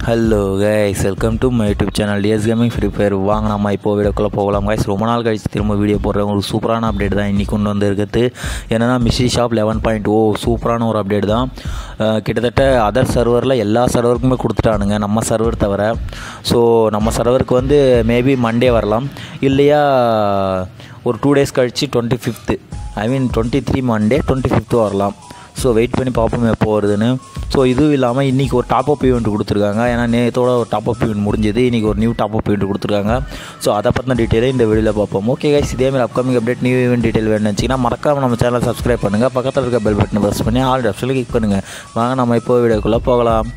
hello guys welcome to my YouTube channel DS gaming free fire வாங்க நம்ம இப்போ வீடியோக்குள்ளே போகலாம் கைஸ் ரொம்ப நாள் கழிச்சு திரும்ப வீடியோ போடுறேன் ஒரு சூப்பரான அப்டேட் தான் இன்றைக்கி கொண்டு வந்து இருக்குது என்னென்னா mystery shop eleven point oh சூப்பரான ஒரு அப்டேட் தான் அஹ் கிட்டத்தட்ட அதர் சர்வரில் எல்லா சர்வருக்குமே கொடுத்துட்டானுங்க நம்ம சர்வர் தவிர ஸோ நம்ம சர்வருக்கு வந்து மேபி மண்டே வரலாம் இல்லையா ஒரு டூ டேஸ் கழிச்சு twenty fifth I mean twenty three Monday twenty fifth வரலாம் ஸோ வெயிட் பண்ணி பார்ப்போம் எப்போ வருதுன்னு ஸோ இதுவும் இல்லாமல் இன்றைக்கி ஒரு டாப் அப் ஈவெண்ட் கொடுத்துருக்காங்க ஏன்னா நேத்தோட ஒரு டாப் அப் ஈவெண்ட் முடிஞ்சது இன்றைக்கி ஒரு நியூ டாப் அப் ஈவெண்ட் கொடுத்துருக்காங்க ஸோ அதை பற்றின டீட்டெயிலை இந்த வீடியோவில் பார்ப்போம் ஓகே கைஸ் இதேமாதிரி upcoming update new event detail வேணும்னு வச்சிங்கன்னா மறக்காம நம்ம சேனலை சப்ஸ்கிரைப் பண்ணுங்கள் பக்கத்தில் இருக்க பெல் பட்டனை ப்ரெஸ் பண்ணி ஆல் ஆப்ஷனில் கிளிக் பண்ணுங்கள் வாங்க நம்ம இப்போ வீடியோக்குள்ளே போகலாம்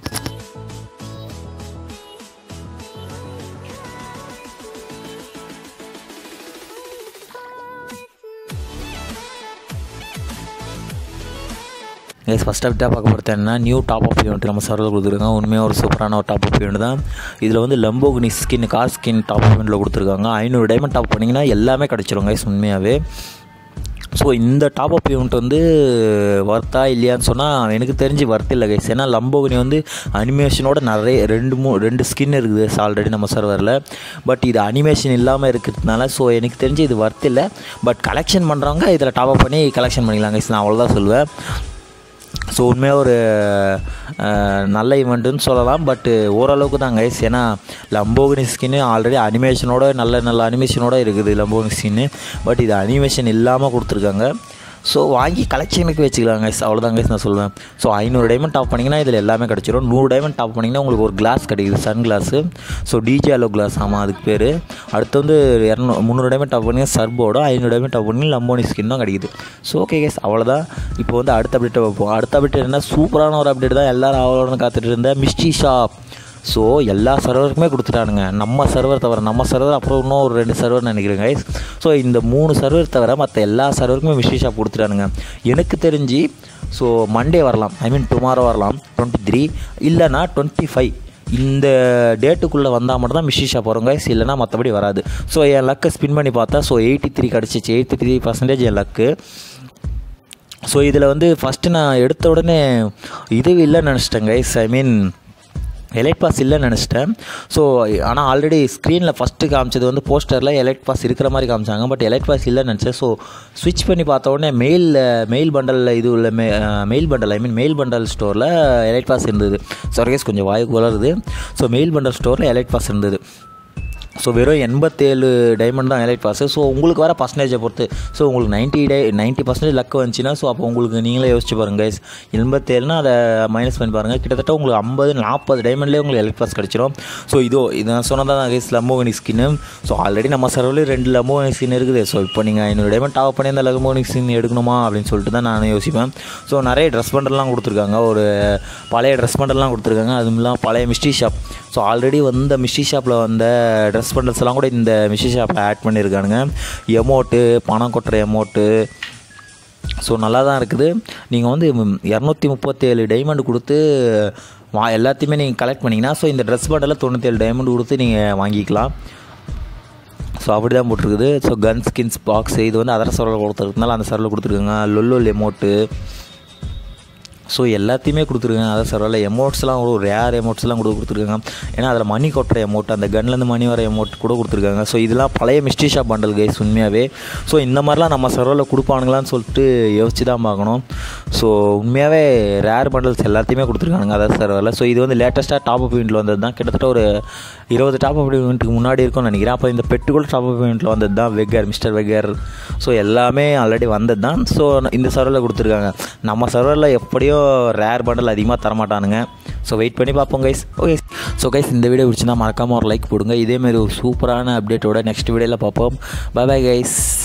கைஸ் ஃபஸ்ட் அப்டாக பார்க்க போகிறது என்ன நியூ டாப் அப் ஈவெண்ட் நம்ம சர்வில் கொடுத்துருக்காங்க உண்மையாக ஒரு சூப்பரான ஒரு டாப் அப் ஈவெண்ட் தான் இதில் வந்து Lamborghini skin car skin top ஈவெண்ட்டில் கொடுத்துருக்காங்க ஐநூறு டைமண்ட் டாப் பண்ணிங்கன்னா எல்லாமே கிடச்சிரும் கைஸ் உண்மையாகவே ஸோ இந்த டாப் அப் ஈவெண்ட் வந்து வர்த்தா இல்லையான்னு சொன்னால் எனக்கு தெரிஞ்சு வர்த்து இல்லை கைஸ் ஏன்னா லம்போகினி வந்து அனிமேஷனோட நிறைய ரெண்டு மூ ரெண்டு ஸ்கின் இருக்குது ஆல்ரெடி நம்ம சர்வரில் பட் இது அனிமேஷன் இல்லாமல் இருக்கிறதுனால ஸோ எனக்கு தெரிஞ்சு இது வர்த்து இல்லை பட் கலெக்ஷன் பண்ணுறவங்க இதில் டாப் அப் பண்ணி கலெக்ஷன் பண்ணிக்கலாம் கைஸ் நான் அவ்வளோதான் சொல்லுவேன் ஸோ உண்மையாக ஒரு அஹ், நல்ல ஈவெண்ட்டுன்னு சொல்லலாம் பட் ஓரளவுக்கு தான் கைஸ் ஏன்னா லம்போகினி ஸ்கின்னு ஆல்ரெடி அனிமேஷனோட நல்ல நல்ல அனிமேஷனோட இருக்குது லம்போகினி ஸ்கின்னு பட் இது அனிமேஷன் இல்லாமல் கொடுத்துருக்காங்க ஸோ வாங்கி கலெக்ஷனுக்கு வச்சுக்கலாம் கைஸ் அவ்வளோதான் கைஸ் நான் சொல்லுவேன் ஸோ ஐநூறு டைமண்ட் டாப் பண்ணிங்கன்னா இதில் எல்லாமே கிடச்சிரும் நூறு டைமண்ட் டாப் பண்ணிங்கன்னா உங்களுக்கு ஒரு கிளாஸ் கிடைக்குது sun glass so DJ Alok glass ஆமாம் அதுக்கு பேர் அடுத்து வந்து இரநூ முந்நூறு டைமண்ட் டாப் பண்ணி சர்போட ஐநூறு டைமண்ட் டாப் பண்ணி லம்போனி ஸ்கின் தான் கிடைக்குது ஸோ ஓகே கேஸ் அவ்வளோதான் இப்போ வந்து அடுத்த அப்டேட்டை வைப்போம் அடுத்த அப்டேட் என்ன சூப்பரான ஒரு அப்டேட் தான் எல்லாரும் அவ்வளோ காத்துட்டு இருந்த மிஸ்டி ஷாப் ஸோ எல்லா சர்வருக்குமே கொடுத்துட்டானுங்க நம்ம சர்வர் தவிர நம்ம சர்வர் அப்புறம் இன்னும் ஒரு ரெண்டு சர்வர் நினைக்கிறேன் கைஸ் ஸோ இந்த மூணு சர்வர் தவிர மற்ற எல்லா சர்வருக்குமே மிஸ்டி ஷாப் கொடுத்துட்டானுங்க எனக்கு தெரிஞ்சு ஸோ மண்டே வரலாம் ஐ மீன் டுமாரோ வரலாம் டுவெண்ட்டி த்ரீ இல்லைனா டுவெண்ட்டி ஃபைவ் இந்த டேட்டுக்குள்ளே வந்தால் மட்டும் தான் மிஷி ஷாப் வரும் கைஸ் இல்லைனா மற்றபடி வராது ஸோ என் லக்கை ஸ்பின் பண்ணி பார்த்தா ஸோ எயிட்டி த்ரீ கிடச்சிச்சு எயிட்டி த்ரீ பர்சன்டேஜ் என் லக்கு ஸோ இதில் வந்து ஃபஸ்ட்டு நான் எடுத்த உடனே இது இல்லைன்னு நினச்சிட்டேன் guys I mean elite pass இல்லைன்னு நினச்சிட்டேன் ஸோ ஆனால் ஆல்ரெடி ஸ்க்ரீனில் ஃபஸ்ட்டு காமிச்சது வந்து போஸ்டரில் எலைட் பாஸ் இருக்கிற மாதிரி காமிச்சாங்க பட் எலைட் பாஸ் இல்லைன்னு நினச்சேன் ஸோ ஸ்விட்ச் பண்ணி பார்த்த உடனே மெயில் மெயில் பண்டலில் இது உள்ள மெ male bundle I mean male bundle ஸ்டோரில் எலைட் பாஸ் இருந்தது சர்கேஸ் கொஞ்சம் வாய்க்கு வளருது ஸோ மெயில் பண்டல் ஸ்டோரில் எலைட் பாஸ் இருந்தது ஸோ வெறும் எண்பத்தேழு டைமண்ட் தான் ஹைலைட் பாஸு ஸோ உங்களுக்கு வர பர்சன்டேஜை பொறுத்து ஸோ உங்களுக்கு ninety to ninety percentage luck வந்துச்சுன்னா ஸோ அப்போ உங்களுக்கு நீங்களே யோசிச்சு பாருங்க கைஸ் எண்பத்தேழுனா அதை மைனஸ் பண்ணி பாருங்கள் கிட்டத்தட்ட உங்களுக்கு ஐம்பது நாற்பது டைமண்ட்லேயே உங்களுக்கு எலைட் பாஸ் கிடச்சிரும் ஸோ இதோ இது நான் சொன்னதான் தான் கைஸ் லம்போகனி ஸ்கின்னு ஸோ ஆல்ரெடி நம்ம சர்வரில் ரெண்டு லம்போகனி ஸ்கின் இருக்குது ஸோ இப்போ நீங்கள் ஐநூறு டைமண்ட் டாப் பண்ணி அந்த லம்போகனி ஸ்கின் எடுக்கணுமா அப்படின்னு சொல்லிட்டு தான் நான் யோசிப்பேன் ஸோ நிறைய ட்ரெஸ் பண்டல்லாம் கொடுத்துருக்காங்க ஒரு பழைய ட்ரெஸ் பண்டல்லாம் கொடுத்துருக்காங்க அதுவும் இல்லாமல் பழைய மிஸ்டி ஷாப் ஸோ ஆல்ரெடி வந்த மிஸ்டி ஷாப்பில் வந்த ட்ரெஸ் பண்டல்ஸ் எல்லாம் கூட இந்த மிஸ்டி ஷாப்பில் ஆட் பண்ணியிருக்கானுங்க எமோட்டு பணம் கொட்டுற எமோட்டு ஸோ நல்லா தான் இருக்குது நீங்கள் வந்து இரநூத்தி முப்பத்தேழு டைமண்ட் கொடுத்து வா எல்லாத்தையுமே நீங்கள் கலெக்ட் பண்ணிங்கன்னா ஸோ இந்த ட்ரெஸ் பண்டலில் தொண்ணூற்றேழு டைமண்ட் கொடுத்து நீங்கள் வாங்கிக்கலாம் ஸோ அப்படி தான் போட்டிருக்குது ஸோ கன் ஸ்கின்ஸ் பாக்ஸ் இது வந்து அதர் சர்வரில் கொடுத்துருக்கனால அந்த சர்வரில் கொடுத்துருக்காங்க லொல்லோல் எமோட்டு ஸோ எல்லாத்தையுமே கொடுத்துருக்காங்க அதை சர்வரில் எமோட்ஸ்லாம் கூட ரேர் எமோட்ஸ்லாம் கூட கொடுத்துருக்காங்க ஏன்னா அதில் மணி கொட்டுற எமௌண்ட் அந்த கன்லேருந்து மணி வர எமௌண்ட் கூட கொடுத்துருக்காங்க ஸோ இதெல்லாம் பழைய மிஸ்டி ஷாப் பண்டல் கைஸ் உண்மையாகவே ஸோ இந்த மாதிரிலாம் நம்ம சர்வரில் கொடுப்பானுங்களான்னு சொல்லிட்டு யோசிச்சு தான் பார்க்கணும் ஸோ உண்மையாகவே ரேர் பண்டல்ஸ் எல்லாத்தையுமே கொடுத்துருக்கானுங்க அதாவது சர்வரில் ஸோ இது வந்து லேட்டஸ்ட்டாக டாப் அப் ஈவெண்ட்டில் வந்தது தான் கிட்டத்தட்ட ஒரு இருபது டாப் அப் ஈவெண்ட்டுக்கு முன்னாடி இருக்கும்னு நினைக்கிறேன் அப்போ இந்த பெட்டு கூட டாப் அப் ஈவெண்ட்டில் வந்தது தான் வெகர் மிஸ்டர் வெகர் ஸோ எல்லாமே ஆல்ரெடி வந்தது தான் ஸோ இந்த சர்வரில் கொடுத்துருக்காங்க நம்ம சர்வரில் எப்படியோ ரேர் பண்டல் அதிகமாக தரமாட்டானுங்க ஸோ வெயிட் பண்ணி பார்ப்போம் கைஸ் ஓகே ஸோ கைஸ் இந்த வீடியோ பிடிச்சிருந்தா மறக்காமல் ஒரு லைக் போடுங்க இதேமாரி ஒரு சூப்பரான அப்டேட்டோட நெக்ஸ்ட் வீடியோவில் பார்ப்போம் பை பை கைஸ்